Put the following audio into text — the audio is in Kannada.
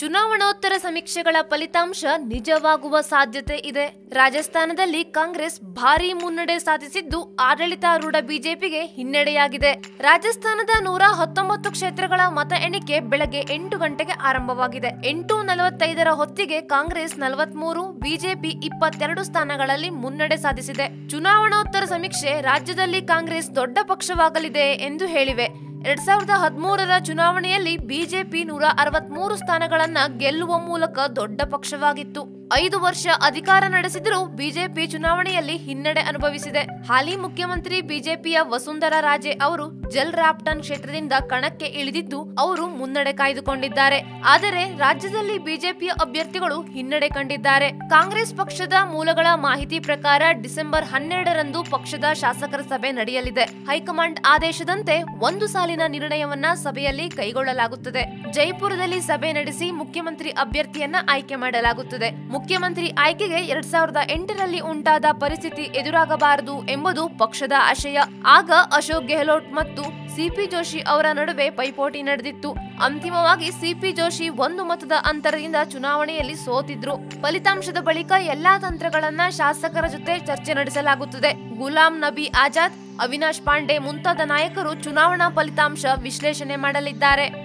ಚುನಾವಣೋತ್ತರ ಸಮೀಕ್ಷೆಗಳ ಫಲಿತಾಂಶ ನಿಜವಾಗುವ ಸಾಧ್ಯತೆ ಇದೆ ರಾಜಸ್ಥಾನದಲ್ಲಿ ಕಾಂಗ್ರೆಸ್ ಭಾರೀ ಮುನ್ನಡೆ ಸಾಧಿಸಿದ್ದು ಆಡಳಿತಾರೂಢ ಬಿಜೆಪಿಗೆ ಹಿನ್ನಡೆಯಾಗಿದೆ ರಾಜಸ್ಥಾನದ ನೂರ ಹತ್ತೊಂಬತ್ತು ಕ್ಷೇತ್ರಗಳ ಮತ ಎಣಿಕೆ ಬೆಳಗ್ಗೆ ಎಂಟು ಗಂಟೆಗೆ ಆರಂಭವಾಗಿದೆ ಎಂಟು ನಲವತ್ತೈದರ ಹೊತ್ತಿಗೆ ಕಾಂಗ್ರೆಸ್ ನಲವತ್ಮೂರು ಬಿಜೆಪಿ ಇಪ್ಪತ್ತೆರಡು ಸ್ಥಾನಗಳಲ್ಲಿ ಮುನ್ನಡೆ ಸಾಧಿಸಿದೆ ಚುನಾವಣೋತ್ತರ ಸಮೀಕ್ಷೆ ರಾಜ್ಯದಲ್ಲಿ ಕಾಂಗ್ರೆಸ್ ದೊಡ್ಡ ಪಕ್ಷವಾಗಲಿದೆ ಎಂದು ಹೇಳಿವೆ ಎರಡ್ ಸಾವಿರದ ಹದಿಮೂರರ ಚುನಾವಣೆಯಲ್ಲಿ ಬಿಜೆಪಿ ನೂರ ಅರವತ್ಮೂರು ಸ್ಥಾನಗಳನ್ನ ಗೆಲ್ಲುವ ಮೂಲಕ ದೊಡ್ಡ ಪಕ್ಷವಾಗಿತ್ತು ಐದು ವರ್ಷ ಅಧಿಕಾರ ನಡೆಸಿದರೂ ಬಿಜೆಪಿ ಚುನಾವಣೆಯಲ್ಲಿ ಹಿನ್ನಡೆ ಅನುಭವಿಸಿದೆ ಹಾಲಿ ಮುಖ್ಯಮಂತ್ರಿ ಬಿಜೆಪಿಯ ವಸುಂಧರಾ ರಾಜೆ ಅವರು ಜಲ್ ರಾಪ್ಟನ್ ಕ್ಷೇತ್ರದಿಂದ ಕಣಕ್ಕೆ ಇಳಿದಿದ್ದು ಅವರು ಮುನ್ನಡೆ ಕಾಯ್ದುಕೊಂಡಿದ್ದಾರೆ ಆದರೆ ರಾಜ್ಯದಲ್ಲಿ ಬಿಜೆಪಿಯ ಅಭ್ಯರ್ಥಿಗಳು ಹಿನ್ನಡೆ ಕಂಡಿದ್ದಾರೆ ಕಾಂಗ್ರೆಸ್ ಪಕ್ಷದ ಮೂಲಗಳ ಮಾಹಿತಿ ಪ್ರಕಾರ ಡಿಸೆಂಬರ್ ಹನ್ನೆರಡರಂದು ಪಕ್ಷದ ಶಾಸಕರ ಸಭೆ ನಡೆಯಲಿದೆ ಹೈಕಮಾಂಡ್ ಆದೇಶದಂತೆ ಒಂದು ಸಾಲಿನ ನಿರ್ಣಯವನ್ನ ಸಭೆಯಲ್ಲಿ ಕೈಗೊಳ್ಳಲಾಗುತ್ತದೆ ಜೈಪುರದಲ್ಲಿ ಸಭೆ ನಡೆಸಿ ಮುಖ್ಯಮಂತ್ರಿ ಅಭ್ಯರ್ಥಿಯನ್ನ ಆಯ್ಕೆ ಮಾಡಲಾಗುತ್ತದೆ ಮುಖ್ಯಮಂತ್ರಿ ಆಯ್ಕೆಗೆ ಎರಡ್ ಸಾವಿರದ ಎಂಟರಲ್ಲಿ ಉಂಟಾದ ಪರಿಸ್ಥಿತಿ ಎದುರಾಗಬಾರದು ಎಂಬುದು ಪಕ್ಷದ ಆಶಯ ಆಗ ಅಶೋಕ್ ಗೆಹ್ಲೋಟ್ ಮತ್ತು ಸಿಪಿ ಜೋಶಿ ಅವರ ನಡುವೆ ಪೈಪೋಟಿ ನಡೆದಿತ್ತು ಅಂತಿಮವಾಗಿ ಸಿಪಿ ಜೋಶಿ ಒಂದು ಮತದ ಅಂತರದಿಂದ ಚುನಾವಣೆಯಲ್ಲಿ ಸೋತಿದ್ರು ಫಲಿತಾಂಶದ ಬಳಿಕ ಎಲ್ಲಾ ತಂತ್ರಗಳನ್ನ ಶಾಸಕರ ಜೊತೆ ಚರ್ಚೆ ನಡೆಸಲಾಗುತ್ತದೆ ಗುಲಾಂ ನಬಿ ಆಜಾದ್ ಅವಿನಾಶ್ ಪಾಂಡೆ ಮುಂತಾದ ನಾಯಕರು ಚುನಾವಣಾ ಫಲಿತಾಂಶ ವಿಶ್ಲೇಷಣೆ ಮಾಡಲಿದ್ದಾರೆ